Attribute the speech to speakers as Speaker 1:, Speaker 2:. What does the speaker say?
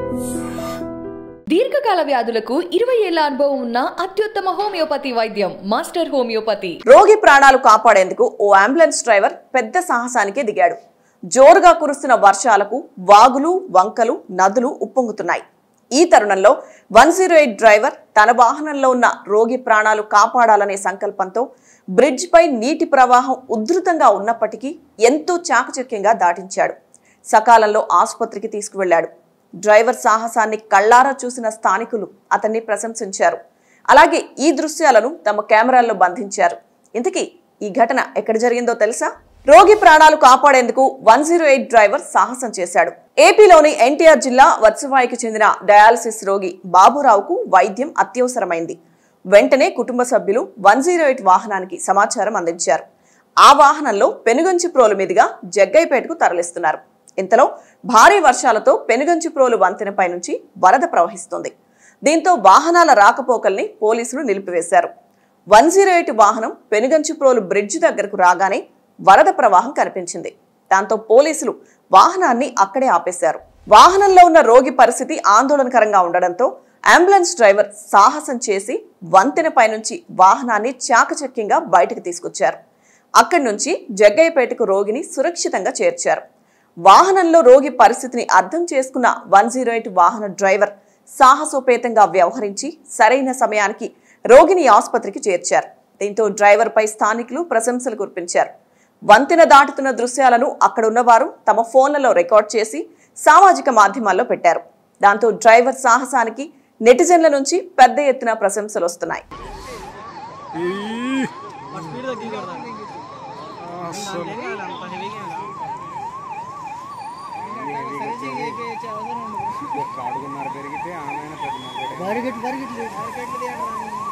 Speaker 1: దీర్ఘకాల వ్యాధులకు ఇరవై ఏళ్ల అనుభవం ఉన్న అత్యుత్తమ హోమియోపతి వైద్యం మాస్టర్ హోమియోపతి
Speaker 2: రోగి ప్రాణాలు కాపాడేందుకు ఓ అంబులెన్స్ డ్రైవర్ పెద్ద సాహసానికి దిగాడు జోరుగా కురుస్తున్న వర్షాలకు వాగులు వంకలు నదులు ఉప్పొంగుతున్నాయి ఈ తరుణంలో వన్ జీరో ఎయిట్ డ్రైవర్ తన వాహనంలో ఉన్న రోగి ప్రాణాలు కాపాడాలనే సంకల్పంతో బ్రిడ్జ్ పై నీటి ప్రవాహం ఉధృతంగా ఉన్నప్పటికీ ఎంతో చాకచక్యంగా దాటించాడు సకాలంలో ఆసుపత్రికి తీసుకువెళ్లాడు డ్రైవర్ సాహసాన్ని కళ్లారా చూసిన స్థానికులు అతన్ని ప్రశంసించారు అలాగే ఈ దృశ్యాలను తమ కెమెరాల్లో బంధించారు ఇంతకీ ఈ ఘటన ఎక్కడ జరిగిందో తెలుసా రోగి ప్రాణాలు కాపాడేందుకు వన్ జీరో ఎయిట్ డ్రైవర్ సాహసం చేశాడు ఏపీలోని ఎన్టీఆర్ జిల్లా వర్సవాయికి చెందిన డయాలసిస్ రోగి బాబురావుకు వైద్యం అత్యవసరమైంది వెంటనే కుటుంబ సభ్యులు వన్ జీరో ఎయిట్ వాహనానికి సమాచారం అందించారు ఆ వాహనంలో పెనుగంచిప్రోలు మీదుగా జగ్గైపేటకు తరలిస్తున్నారు ఇంతలో భారీ వర్షాలతో పెనుగంచిప్రోలు వంతెనపై నుంచి వరద ప్రవహిస్తుంది దీంతో వాహనాల రాకపోకల్ని పోలీసులు నిలిపివేశారు వన్ జీరో ఎయిట్ వాహనం పెనుగంచిప్రోలు బ్రిడ్జ్ దగ్గరకు రాగానే వరద ప్రవాహం కనిపించింది దాంతో పోలీసులు వాహనాన్ని అక్కడే ఆపేశారు వాహనంలో ఉన్న రోగి పరిస్థితి ఆందోళనకరంగా ఉండడంతో అంబులెన్స్ డ్రైవర్ సాహసం చేసి వంతెనపై నుంచి వాహనాన్ని చాకచక్యంగా బయటకు తీసుకొచ్చారు అక్కడి నుంచి జగ్గయ్యపేటకు రోగిని సురక్షితంగా చేర్చారు వాహనంలో రోగి పరిస్థితిని అర్థం చేసుకున్న వన్ జీరో ఎయిట్ వాహన డ్రైవర్ సాహసోపేతంగా వ్యవహరించి సరైన సమయానికి రోగిని ఆసుపత్రికి చేర్చారు దీంతో డ్రైవర్పై స్థానికులు ప్రశంసలు కురిపించారు వంతెన దాటుతున్న దృశ్యాలను అక్కడ ఉన్నవారు తమ ఫోన్లలో రికార్డ్ చేసి సామాజిక మాధ్యమాల్లో పెట్టారు దాంతో డ్రైవర్ సాహసానికి నెటిజన్ల నుంచి పెద్ద ఎత్తున ప్రశంసలు వస్తున్నాయి
Speaker 3: పరిగెట్టు పరిగెట్టు